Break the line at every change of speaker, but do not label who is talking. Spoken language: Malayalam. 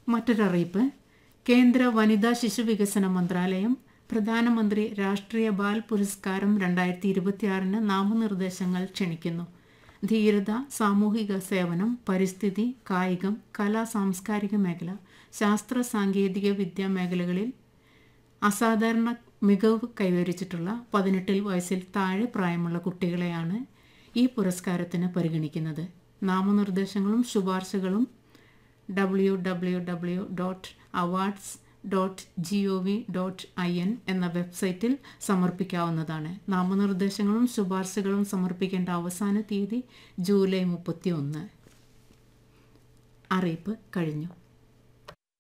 മറ്റൊരറിയിപ്പ് കേന്ദ്ര വനിതാ ശിശു വികസന മന്ത്രാലയം പ്രധാനമന്ത്രി രാഷ്ട്രീയ ബാൽ പുരസ്കാരം രണ്ടായിരത്തി ഇരുപത്തിയാറിന് നാമനിർദ്ദേശങ്ങൾ ക്ഷണിക്കുന്നു ധീരത സാമൂഹിക സേവനം പരിസ്ഥിതി കായികം കലാ സാംസ്കാരിക മേഖല ശാസ്ത്ര സാങ്കേതിക വിദ്യാ മേഖലകളിൽ അസാധാരണ മികവ് കൈവരിച്ചിട്ടുള്ള പതിനെട്ടിൽ വയസ്സിൽ താഴെ പ്രായമുള്ള കുട്ടികളെയാണ് ഈ പുരസ്കാരത്തിന് പരിഗണിക്കുന്നത് നാമനിർദ്ദേശങ്ങളും ശുപാർശകളും W W W dot awards dot G O V dot I N എന്ന വെബ്സൈറ്റിൽ സമർപ്പിക്കാവുന്നതാണ് നാമനിർദ്ദേശങ്ങളും ശുപാർശകളും സമർപ്പിക്കേണ്ട അവസാന തീയതി ജൂലൈ മുപ്പത്തി ഒന്ന് അറിയിപ്പ് കഴിഞ്ഞു